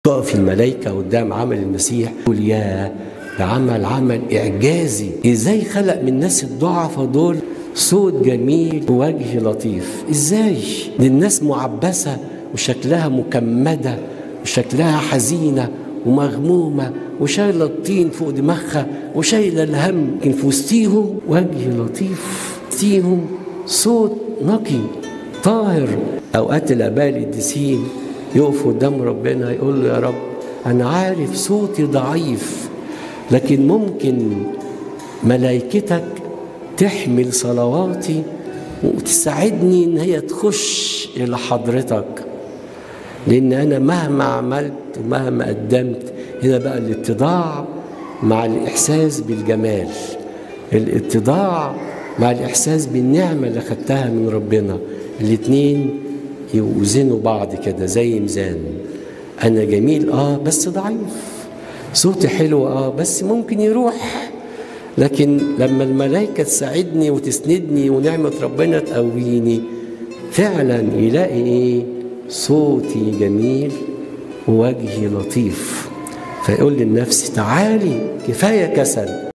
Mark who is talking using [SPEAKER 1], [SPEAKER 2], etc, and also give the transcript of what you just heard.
[SPEAKER 1] تقف الملائكة قدام عمل المسيح تقول يا ده عمل عمل إعجازي إزاي خلق من الناس الضعفاء دول صوت جميل ووجه لطيف إزاي دي الناس معبسة وشكلها مكمدة وشكلها حزينة ومغمومة وشايلة الطين فوق دماغها وشايلة الهم لكن في وسطيهم وجه لطيف وسطيهم صوت نقي طاهر أوقات الآباء القديسين يقفوا قدام ربنا يقول له يا رب أنا عارف صوتي ضعيف لكن ممكن ملائكتك تحمل صلواتي وتساعدني ان هي تخش الى حضرتك لان انا مهما عملت ومهما قدمت هنا بقى الاتضاع مع الاحساس بالجمال الاتضاع مع الاحساس بالنعمه اللي خدتها من ربنا الاتنين يوزنوا بعض كده زي ميزان انا جميل اه بس ضعيف صوتي حلو اه بس ممكن يروح لكن لما الملائكة تساعدني وتسندني ونعمة ربنا تقويني فعلا يلاقي ايه صوتي جميل ووجهي لطيف فيقول للنفس تعالي كفاية كسل